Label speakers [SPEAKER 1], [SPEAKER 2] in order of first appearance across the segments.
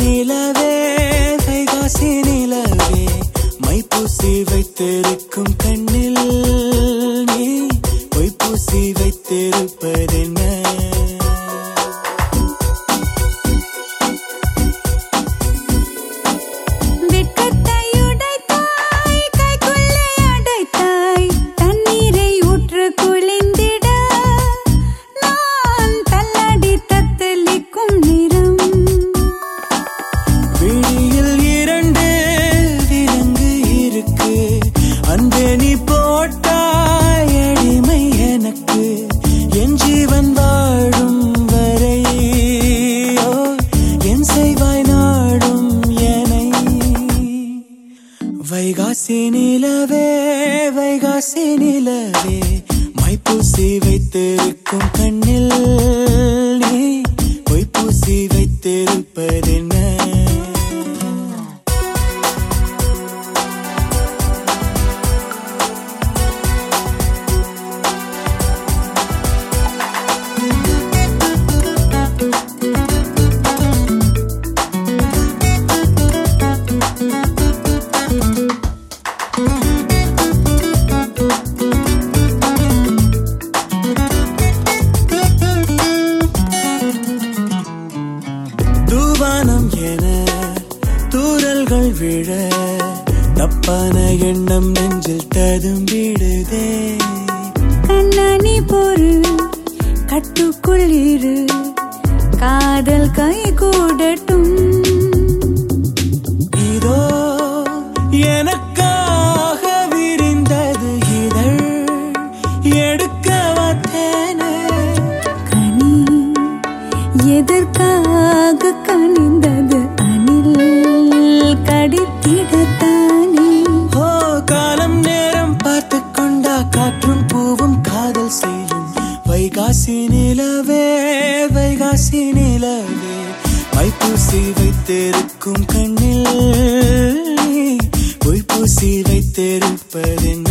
[SPEAKER 1] நிலவே வைகாசி நிலவே மைப்பூசி வைத்திருக்கும் கண்ணில் நீ பொய்ப்பூசி வைத்திருப்பதென்ன
[SPEAKER 2] வெட்கத்தை உடைத்தாய், கைக்குள்ளே அடைத்தாய், தண்ணீரை ஊற்று குளிந்திட, நான் தள்ளாடி தத்தளிக்கும் நிறம்.
[SPEAKER 1] விழியில் இரண்டு விலங்கு இருக்கு அன்பே நீ போட்டாய் அடிமை எனக்கு என் ஜீவன் வாழும் வரை ஓ, என் செய்வாய் நாடும் எனை வைகாசி நிலவே வைகாசி நிலவே மைப்பூசி வைத்திருக்கும் கண்ணில் நீ பொய்ப்பூசி வைத்திருப்பதென்ன தூவானம் என தூரல்கள் விழ தப்பான எண்ணம் நெஞ்சில் ததும்பிடுதே
[SPEAKER 2] கண்ணாணி பொறு கட்டுக்குள் இரு காதல் கை கூடட்டும்
[SPEAKER 1] இதோ எனக்காக விரிந்தது இதழ் எடுக்க வந்தேனே
[SPEAKER 2] கனி எதற்காக கனிந்தது அணில் கடித்திடத்தானே
[SPEAKER 1] ஓ காலம் நேரம் பார்த்து கொண்டா காற்றும் பூவும் காதல் செய்யும் வைகாசி நிலவே வைகாசி நிலவே மைப்பூசி வைத்திருக்கும் கண்ணில் நீ பொய்ப்பூசி வைத்திருப்பதென்ன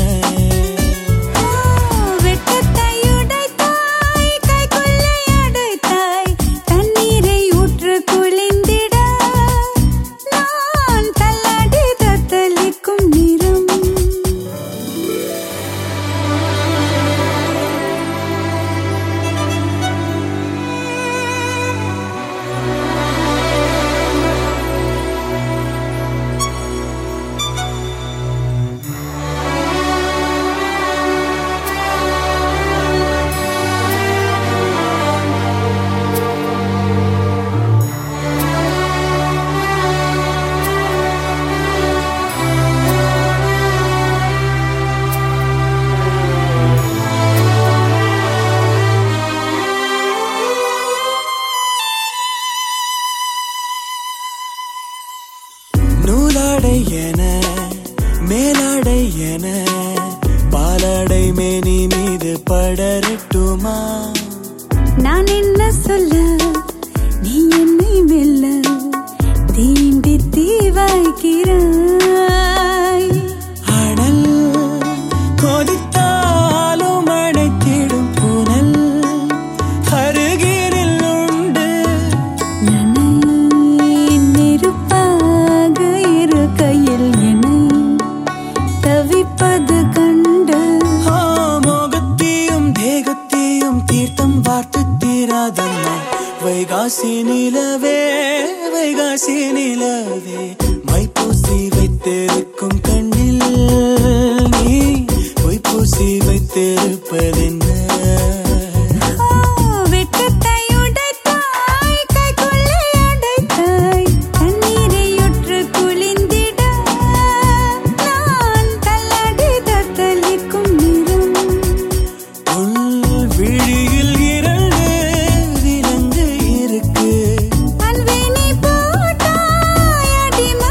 [SPEAKER 2] வெட்கத்தை உடைத்தாய், கைக்குள்ளே அடைத்தாய், தண்ணீரை ஊற்று குளிந்திட, நான் தள்ளாடி தத்தளிக்கும் நிறம்.
[SPEAKER 1] நூலாடை என மேலாடை என பாலாடை மேனி மீது படரட்டுமா
[SPEAKER 2] நான் என்ன சொல்ல நீ என்னை மெல்ல தீண்டி தீவாய்க்கிறாய்
[SPEAKER 1] அனல் கொதித்தாலும் அணைத்திடும் புனல் அருகினில் உண்டு
[SPEAKER 2] என்னை நெருப்பாக இரு கையில் என்னை தவிப்பது கண்டு
[SPEAKER 1] ஆ, மோகத்தையும் தேகத்தையும் தீர்த்தம் பார்த்து தீராதம்மா வைகாசி நிலவே வைகாசி நிலவே மைப்பூசி வைத்திருக்கும் கண்ணில் நீ பொய்ப்பூசி வைத்திருப்பதென்ன
[SPEAKER 2] வெட்கத்தை உடைத்தாய், கைக்குள்ளே அடைத்தாய், தண்ணீரை ஊற்று குளிந்திட, நான் தள்ளாடி தத்தளிக்கும் நிறம்.
[SPEAKER 1] உன் விழியில் இரண்டு விலங்கு இருக்கு
[SPEAKER 2] அன்பே நீ போட்டாய், அடிமை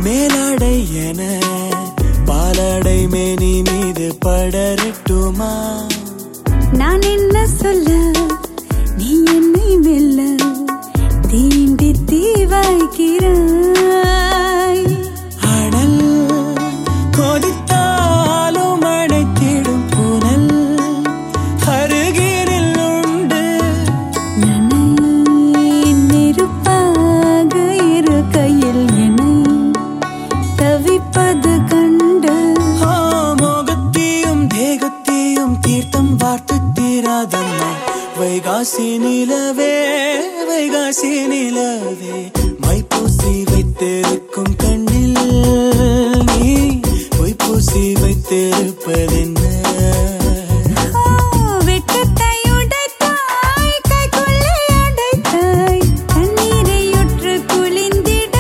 [SPEAKER 1] மேலாடை என பாலாடை மேனி மீது படரட்டுமா
[SPEAKER 2] நான் என்ன சொல்ல நீ என்னை வெல்ல தீண்டி தீவாய்க்கிறாய்
[SPEAKER 1] அனல் கொதித்தாலும் அணைத்திடும் புனல் அருகினில் உண்டு
[SPEAKER 2] நனை நெருப்பாக இரு கையில் என்னை தவிப்பது கண்டு
[SPEAKER 1] ஆ, மோகத்தையும் தேகத்தையும் தீர்த்தம் பார்த்து தீராதம்மா வைகாசி நிலவே வைகாசி நிலவே மைப்பூசி வைத்திருக்கும் கண்ணில் நீ பொய்ப்பூசி வைத்திருப்பதென்ன
[SPEAKER 2] வெட்கத்தை உடைத்தாய் கைக்குள்ளே அடைத்தாய் தண்ணீரை உற்று குளிந்திட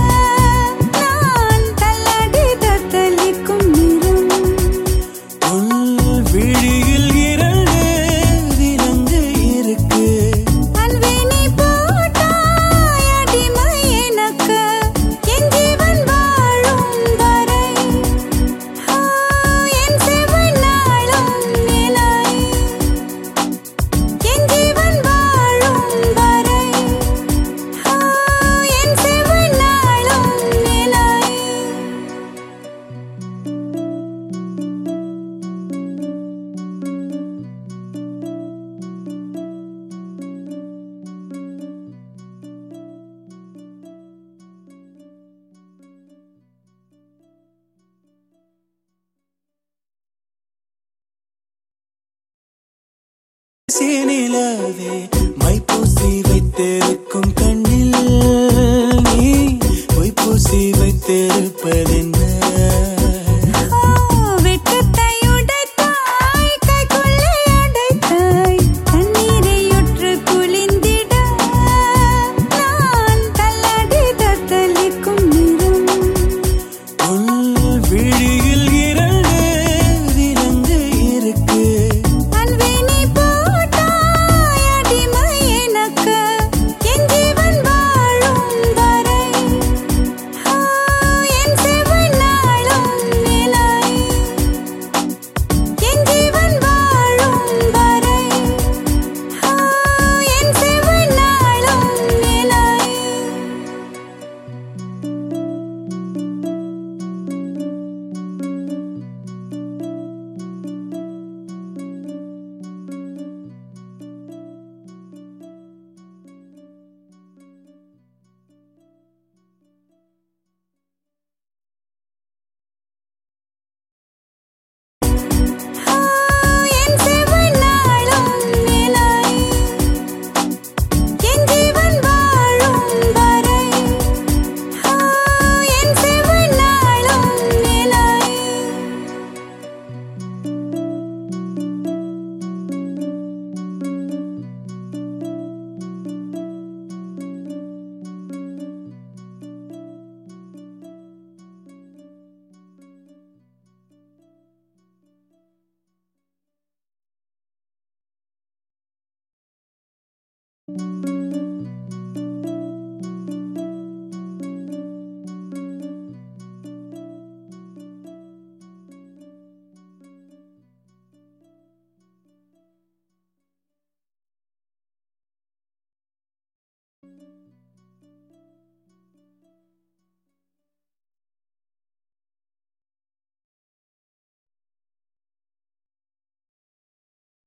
[SPEAKER 2] நான் தள்ளாடி தத்தளிக்கும் நிறம்
[SPEAKER 1] உன் விழியில் இரண்டு விலங்கு இருக்கு
[SPEAKER 2] அன்பே நீ போட்டாய் அடிமை எனக்கு என் ஜீவன் வாழும் வரை ஆ, என் செவன் நாளும் நிலை என் ஜீவன் வாழும் வரை ஆ, என் செவன் நாளும் நிலை
[SPEAKER 1] நிலவே மைப்பூசி வைத்திருக்கும் கண்ணில் நீ பொய்ப்பூசி வைத்திருப்பதென்ன
[SPEAKER 2] வெட்கத்தை உடைத்தாய் கைக்குள்ளே அடைத்தாய் தண்ணீரை உற்று குளிந்திட நான் தள்ளாடி தத்தளிக்கும் நிறம்
[SPEAKER 1] உன் விழியில் இரண்டு விலங்கு இருக்கு
[SPEAKER 2] அன்பே நீ போட்டாய் அடிமை எனக்கு என் ஜீவன் வாழும் வரை ஆ, என் செவன் நாளும் நிலை என் ஜீவன் வாழும் வரை ஆ, என் செவன் நாளும் நிலை ஆ, என் செவன் நாளும் நிலை என் ஜீவன் வாழும் வரை ஆ, என் செவன் நாளும் நிலை